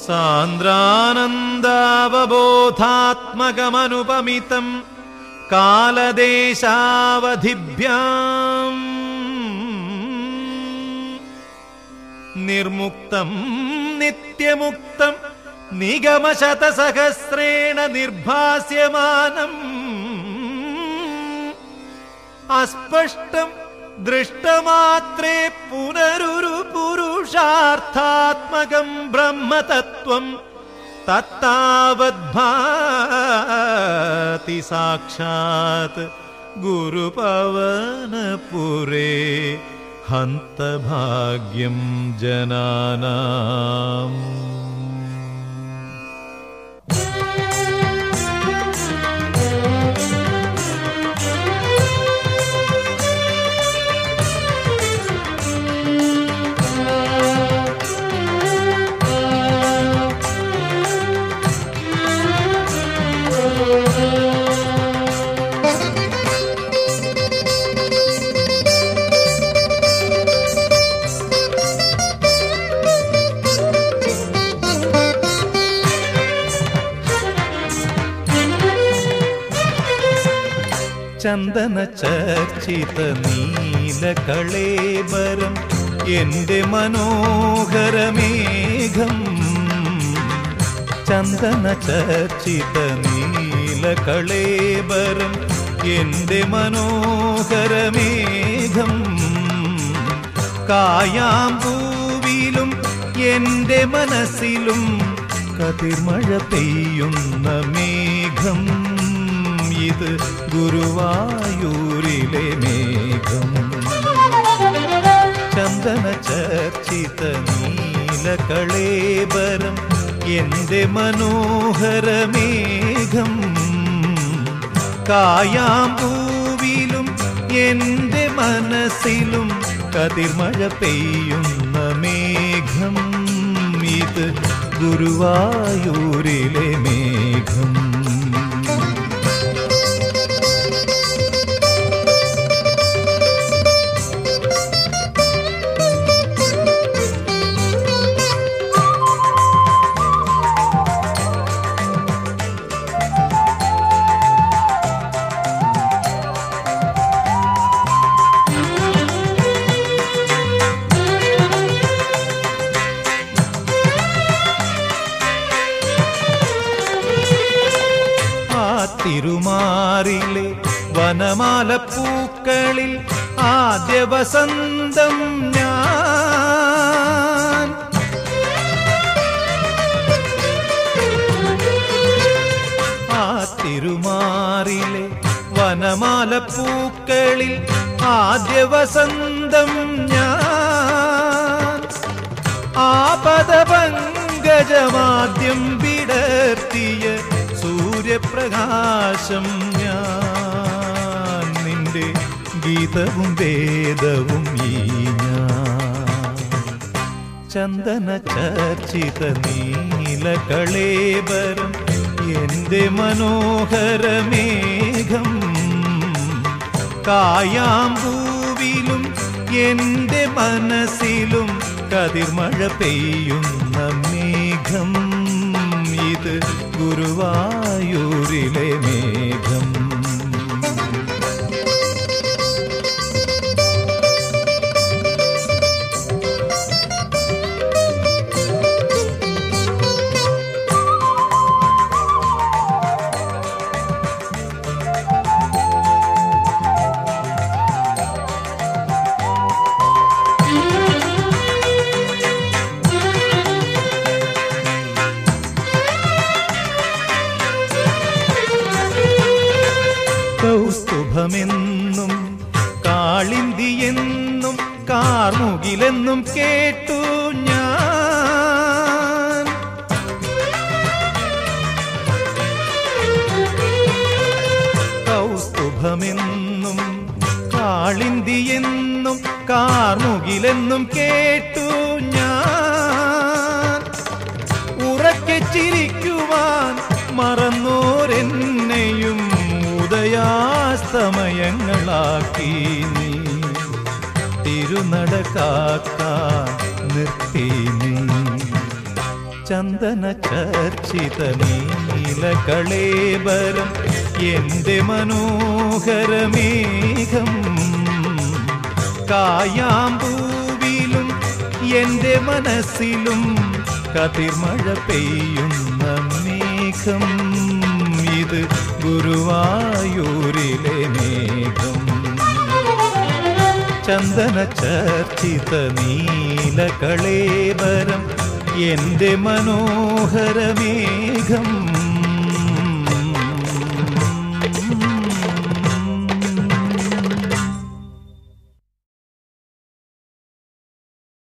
സാന്ദ്രാനന്ദാവബോധാത്മകമനുപമിതം കാലദേശാവധിഭ്യാം നിർമുക്തം നിത്യമുക്തം നിഗമശതസഹസ്രേണ നിർഭാസ്യമാനം അസ്പഷ്ടം ദൃഷ്ടമാത്രേ പുനരുരു പുരുഷാർത്ഥാത്മകം ബ്രഹ്മതത്വം തത്താവദ്ഭാതി സാക്ഷാത് ഗുരുപവനപുരേ ഹന്തഭാഗ്യം ജനാനാം ചന്ദന ചർച്ചിത നീല കളേബരം എന്റെ മനോഹരമേഘം ചന്ദന ചർച്ചിത നീല കളേബരം എന്റെ മനോഹരമേഘം കായാമ്പൂവിലും എന്റെ മനസ്സിലും കതിർമഴ പെയ്യുന്ന മേഘം ഇത് ഗുരുവായൂരിലെ മേഘം ചന്ദന ചർച്ചിത നീല കളേബരം എന്റെ മനോഹരമേഘം കായാമ്പൂവിലും എന്റെ മനസ്സിലും കതിർമഴ പെയ്യുന്ന മേഘം ഇത് ഗുരുവായൂരിലെ മേഘം ആ തിരുമാറിലെ വനമാല പൂക്കളിൽ ആദ്യ വസന്തം ഞാൻ ആ തിരുമാറിലെ വനമാല പൂക്കളിൽ ആദ്യ വസന്തം ഞാൻ ആപദപങ്കജമാദ്യം വിടർത്തിയ സൂര്യപ്രകാശം ഞാൻ നിന്റെ ഗീതവും വേദവും ഈ ഞാൻ ചന്ദന ചർച്ചിത നീല കളേബരം എന്റെ മനോഹരമേഘം കായാമ്പൂവിലും എന്റെ മനസ്സിലും കതിർമഴ പെയ്യുന്ന മേഘം ഇത് ഗുരുവായൂരിലെ മേഘം കൗസ്തുഭമെന്നും കാളിന്തിയെന്നും കാർമുകിലെന്നും കേട്ടു ഞാൻ കൗസ്തുഭമെന്നും കാളിന്തിയെന്നും കാർമുകിലെന്നും കേട്ടു ഞാൻ ഉറക്കെ ചിരിക്കുവാൻ മറന്നോരെന്നെയും ഉദയാസ്തമയങ്ങളാക്കി നീ തിരുനട കാക്കാൻ നിർത്തി നീ ചന്ദന ചർച്ചിത നീലകളേബരം എന്റെ മനോഹരമേഘം കായാമ്പൂവിലും എന്റെ മനസ്സിലും കതിർമഴ പെയ്യുന്ന മേഘം ഇത് ഗുരുവായൂരിലെ മേഘം ചന്ദന ചർച്ചിത നീലകളേബരം എന്റെ മനോഹരമേഘം